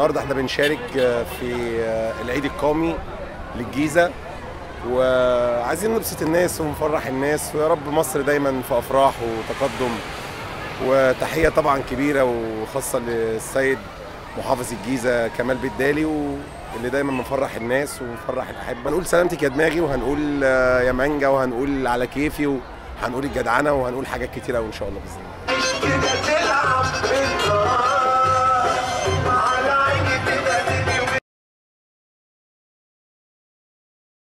النهارده احنا بنشارك في العيد القومي للجيزه وعايزين نبسط الناس ونفرح الناس ويا رب مصر دايما في افراح وتقدم وتحيه طبعا كبيره وخاصه للسيد محافظ الجيزه كمال بالدالي واللي دايما مفرح الناس ومفرح الاحبه هنقول سلامتك يا دماغي وهنقول يا مانجا وهنقول على كيفي وهنقول الجدعنه وهنقول حاجات كتيره قوي ان شاء الله باذن الله